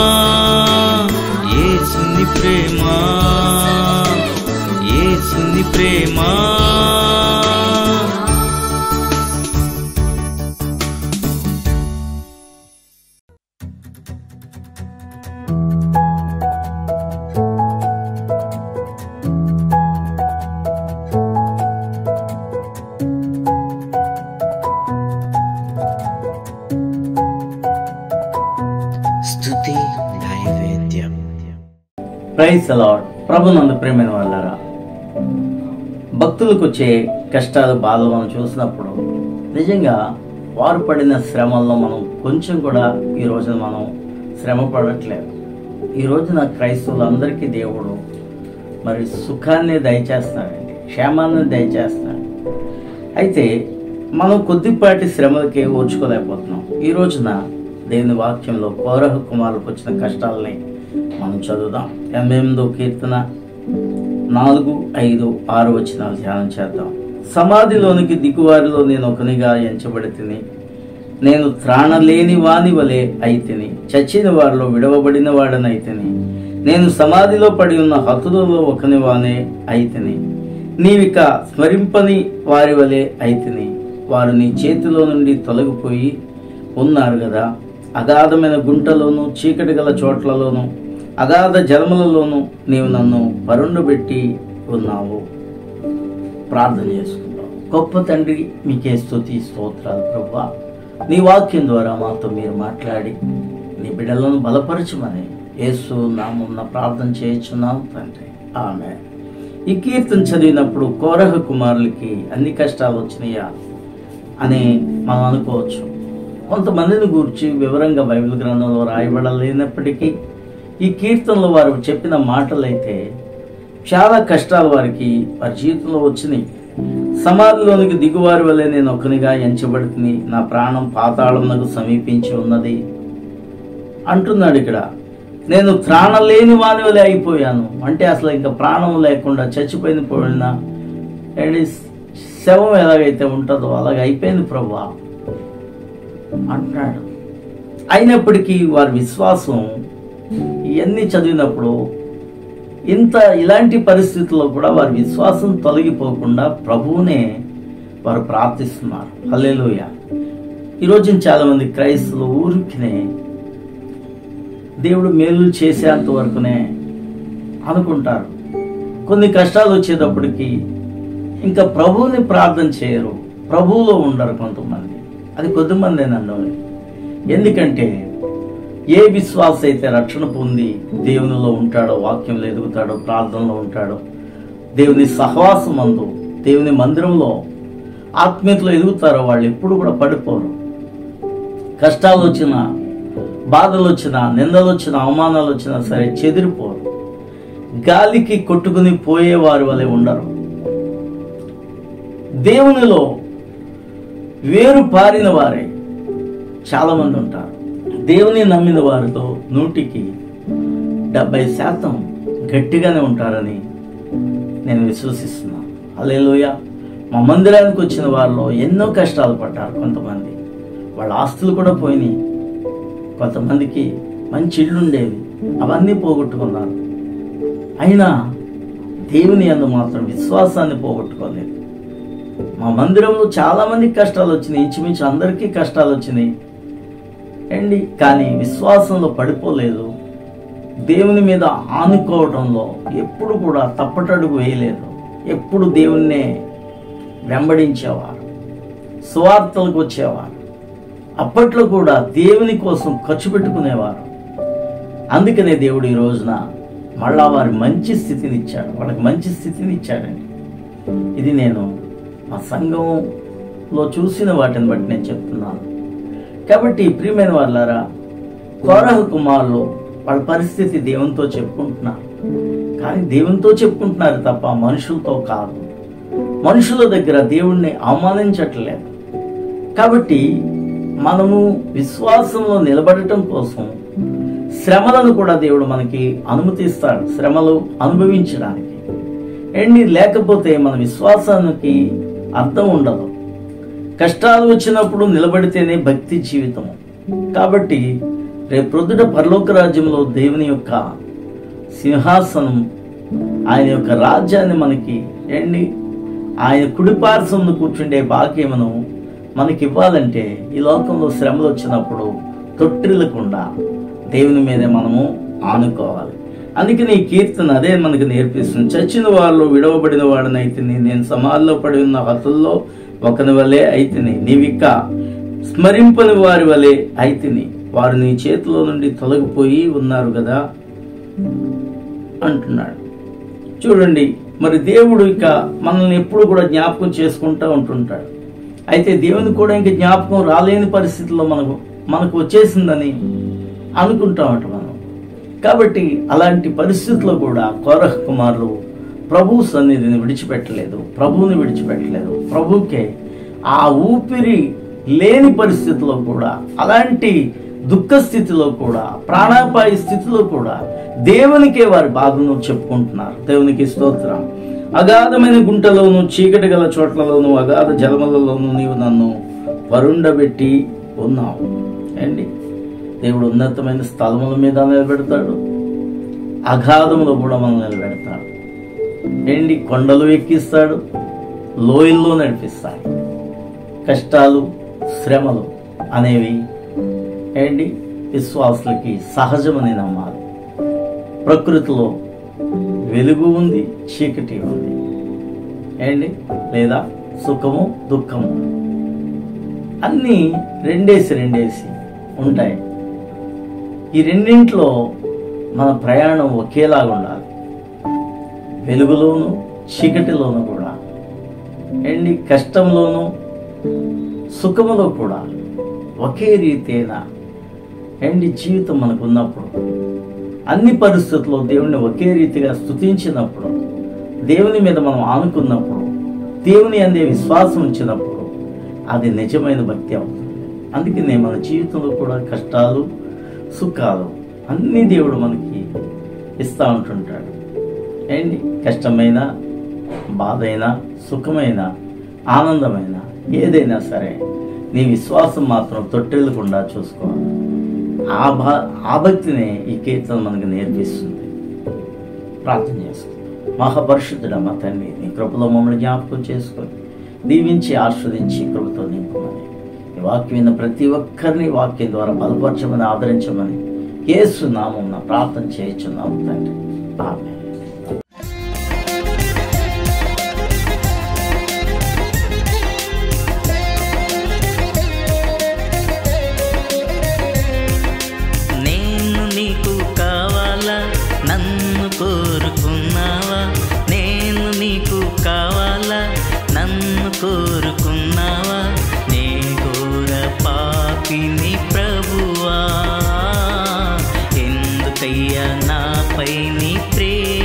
ఏసుని ప్రేమ ఏసుని ప్రేమ స్తుతి నైవేద్యం ప్రైజ్ అలాడ్ ప్రభునందు ప్రేమైన వాళ్ళరా భక్తులకు వచ్చే కష్టాలు బాధలు మనం చూసినప్పుడు నిజంగా వారు పడిన శ్రమల్లో మనం కొంచెం కూడా ఈ రోజున మనం శ్రమ పడట్లేదు ఈ రోజున క్రైస్తవులందరికీ దేవుడు మరి సుఖాన్ని దయచేస్తున్నాడండి క్షేమాన్ని దయచేస్తున్నాడు అయితే మనం కొద్దిపాటి శ్రమలకి ఓర్చుకోలేకపోతున్నాం ఈ రోజున దేవుని వాక్యంలో పౌరహ కుమారులకు వచ్చిన కష్టాలని మనం చదువుదాం ఎనభై ఎనిమిదో కీర్తన నాలుగు ఐదు ఆరు వచనాలు ధ్యానం చేద్దాం సమాధిలోనికి దిగువారిలో నేను ఒకనిగా ఎంచబడి తిని నేను త్రాణలేని వాని వలె అయితిని చచ్చిన వారిలో విడవబడిన వాడనైతిని నేను సమాధిలో పడి ఉన్న హతులలో ఒకని వానే అయితిని నీవిక స్మరింపని వారి వలె అయితిని వారు నీ చేతిలో నుండి తొలగిపోయి ఉన్నారు కదా అగాధమైన గుంటలోను చీకటి గల చోట్లలోను అగాధ జలములలోను నీవు నన్ను పరుండబెట్టి ఉన్నావు ప్రార్థన చేసుకుందాం గొప్ప తండ్రి మీకే స్తుతి స్తోత్రాలు ప్రభా నీ వాక్యం ద్వారా మాతో మీరు మాట్లాడి నీ బిడ్డలను బలపరచమని యేసు నామున్న ప్రార్థన చేయించున్నాం తండ్రి ఆమె ఈ కీర్తన చదివినప్పుడు కోరహ కుమారులకి అన్ని కష్టాలు వచ్చినాయా అని మనం అనుకోవచ్చు కొంతమందిని గురించి వివరంగా బైబిల్ గ్రంథంలో రాయబడలేనప్పటికీ ఈ కీర్తనలో వారు చెప్పిన మాటలైతే చాలా కష్టాలు వారికి వారి జీవితంలో వచ్చినాయి సమాధిలోనికి దిగువారి వల్లే నేను ఒకనిగా ఎంచబడుతుంది నా ప్రాణం పాతాళమునకు సమీపించి ఉన్నది అంటున్నాడు ఇక్కడ నేను త్రాణం లేని వాని వలె అయిపోయాను అంటే అసలు ఇంకా ప్రాణం లేకుండా చచ్చిపోయిన పోయిన ఏంటి శవం ఎలాగైతే ఉంటుందో అలాగ అయిపోయింది ప్రభా అంటున్నాడు అయినప్పటికీ వారి విశ్వాసం ఇవన్నీ చదివినప్పుడు ఇంత ఇలాంటి పరిస్థితుల్లో కూడా వారి విశ్వాసం తొలగిపోకుండా ప్రభువునే వారు ప్రార్థిస్తున్నారు హల్లెలూయ ఈరోజు చాలామంది క్రైస్తవులు ఊరికినే దేవుడు మేలు చేసేంత వరకునే అనుకుంటారు కొన్ని కష్టాలు వచ్చేటప్పటికి ఇంకా ప్రభువుని ప్రార్థన చేయరు ప్రభువులో ఉండరు కొంతమంది అది కొద్దిమందేనండి ఎందుకంటే ఏ విశ్వాస అయితే రక్షణ పొంది దేవునిలో ఉంటాడో వాక్యంలో ఎదుగుతాడో ప్రార్థనలో ఉంటాడో దేవుని సహవాసం అందు దేవుని మందిరంలో ఆత్మీయతలో ఎదుగుతారో వాళ్ళు ఎప్పుడు కూడా పడిపోరు కష్టాలు వచ్చినా బాధలు వచ్చినా నిందలు వచ్చినా అవమానాలు వచ్చినా సరే చెదిరిపోరు గాలికి కొట్టుకుని పోయేవారి వలె ఉండరు దేవునిలో వేరు పారిన వారే చాలా మంది ఉంటారు దేవుని నమ్మిన వారితో నూటికి డెబ్బై శాతం గట్టిగానే ఉంటారని నేను విశ్వసిస్తున్నాను అలేలోయ మా మందిరానికి వచ్చిన వారిలో ఎన్నో కష్టాలు పడ్డారు కొంతమంది వాళ్ళ ఆస్తులు కూడా పోయినాయి కొంతమందికి మంచి ఇళ్ళు ఉండేవి అవన్నీ పోగొట్టుకున్నారు అయినా దేవుని అందు మాత్రం విశ్వాసాన్ని పోగొట్టుకోలేదు మా మందిరంలో చాలా మందికి కష్టాలు వచ్చినాయి ఇంచుమించు అందరికీ కష్టాలు వచ్చినాయి అండి కానీ విశ్వాసంలో పడిపోలేదు దేవుని మీద ఆనుకోవడంలో ఎప్పుడు కూడా తప్పటడుగు వేయలేదు ఎప్పుడు దేవుణ్ణే వెంబడించేవారు సువార్తలకు వచ్చేవారు అప్పట్లో కూడా దేవుని కోసం ఖర్చు పెట్టుకునేవారు అందుకనే దేవుడు ఈ రోజున మళ్ళా వారి మంచి స్థితిని ఇచ్చాడు వాళ్ళకి మంచి స్థితిని ఇచ్చాడండి ఇది నేను మా సంఘంలో చూసిన వాటిని బట్టి నేను చెప్తున్నాను కాబట్టి ప్రియమైన వాళ్ళారా కోరహ కుమారులు వాళ్ళ పరిస్థితి దేవునితో చెప్పుకుంటున్నారు కానీ దేవునితో చెప్పుకుంటున్నారు తప్ప మనుషులతో కాదు మనుషుల దగ్గర దేవుణ్ణి అవమానించట్లేదు కాబట్టి మనము విశ్వాసంలో నిలబడటం కోసం శ్రమలను కూడా దేవుడు మనకి అనుమతిస్తాడు శ్రమలు అనుభవించడానికి ఎండి లేకపోతే మన విశ్వాసానికి అర్థం ఉండదు కష్టాలు వచ్చినప్పుడు నిలబడితేనే భక్తి జీవితము కాబట్టి రేపు ప్రొద్దుట పరలోక రాజ్యంలో దేవుని యొక్క సింహాసనం ఆయన యొక్క రాజ్యాన్ని మనకి ఏండి ఆయన కుడిపార్శ్వంలో కూర్చుండే భాగ్యమును మనకి ఇవ్వాలంటే ఈ లోకంలో శ్రమలు వచ్చినప్పుడు తొట్టిల్లకుండా దేవుని మీదే మనము ఆనుకోవాలి అందుకని ఈ కీర్తన అదే మనకు నేర్పిస్తుంది చచ్చిన వాళ్ళు విడవబడిన వాడిని అయితేని నేను సమాధిలో పడి ఉన్న హతుల్లో ఒకని వలె అయితేని నీవిక్క స్మరింపని వారి వలె అయితేని వారు నీ చేతిలో నుండి తొలగిపోయి ఉన్నారు కదా అంటున్నాడు చూడండి మరి దేవుడు ఇక మనల్ని ఎప్పుడు కూడా జ్ఞాపకం చేసుకుంటూ ఉంటుంటాడు అయితే దేవుని కూడా ఇంక జ్ఞాపకం రాలేని పరిస్థితిలో మనకు మనకు వచ్చేసిందని అనుకుంటా ఉంటాం మనం కాబట్టి అలాంటి పరిస్థితుల్లో కూడా కోరహ కుమారులు ప్రభు సన్నిధిని విడిచిపెట్టలేదు ప్రభువుని విడిచిపెట్టలేదు ప్రభుకే ఆ ఊపిరి లేని పరిస్థితిలో కూడా అలాంటి దుఃఖ స్థితిలో కూడా ప్రాణాపాయ స్థితిలో కూడా దేవునికే వారి బాధను చెప్పుకుంటున్నారు దేవునికి స్తోత్రం అగాధమైన గుంటలోను చీకటి గల చోట్లలోను అగాధ జలములలోను నీవు నన్ను పరుండబెట్టి ఉన్నావు ఏండి దేవుడు ఉన్నతమైన స్థలముల మీద నిలబెడతాడు అగాధములో కూడా మనం నిలబెడతాడు ఏంటి కొండలు ఎక్కిస్తాడు లోయల్లో నడిపిస్తాడు కష్టాలు శ్రమలు అనేవి ఏంటి విశ్వాసులకి సహజమని నమ్మాలి ప్రకృతిలో వెలుగు ఉంది చీకటి ఉంది ఏంటి లేదా సుఖము దుఃఖము అన్నీ రెండేసి రెండేసి ఉంటాయి ఈ రెండింట్లో మన ప్రయాణం ఒకేలాగా ఉండాలి వెలుగులోను చీకటిలోను కూడా ఎండి కష్టంలోను సుఖములో కూడా ఒకే రీతైన ఎండి జీవితం మనకు ఉన్నప్పుడు అన్ని పరిస్థితుల్లో దేవుణ్ణి ఒకే రీతిగా స్తుతించినప్పుడు దేవుని మీద మనం ఆనుకున్నప్పుడు దేవుని అందే విశ్వాసం ఉంచినప్పుడు అది నిజమైన భక్తి అవుతుంది అందుకనే మన జీవితంలో కూడా కష్టాలు సుఖాలు అన్ని దేవుడు మనకి ఇస్తూ ఉంటుంటాడు ఏంటి కష్టమైన బాధైనా సుఖమైన ఆనందమైన ఏదైనా సరే నీ విశ్వాసం మాత్రం తొట్టెళ్ళకుండా చూసుకోవాలి ఆ భా ఆ భక్తినే ఈ కీర్తన మనకు నేర్పిస్తుంది ప్రార్థన చేసుకుందాం మహాపరిశుద్ధుడ మా తండ్రి నీ కృపలో మమ్మల్ని జ్ఞాపకం చేసుకొని దీవించి ఆస్వాదించి కృపతో నింపమని ఈ వాక్యం విన్న ప్రతి ఒక్కరిని వాక్యం ద్వారా బలపరచమని ఆదరించమని యేసు నామం ప్రార్థన చేయించున్నాము తండ్రి ఆమె నేను నీకు కావాలా నన్ను కోరుకున్నావా నేను నీకు కావాలా నన్ను కోరుకున్నావా నే ఘోర పాపిని ప్రభువా ఎందుకయ్యా నాపై నీ ప్రేమ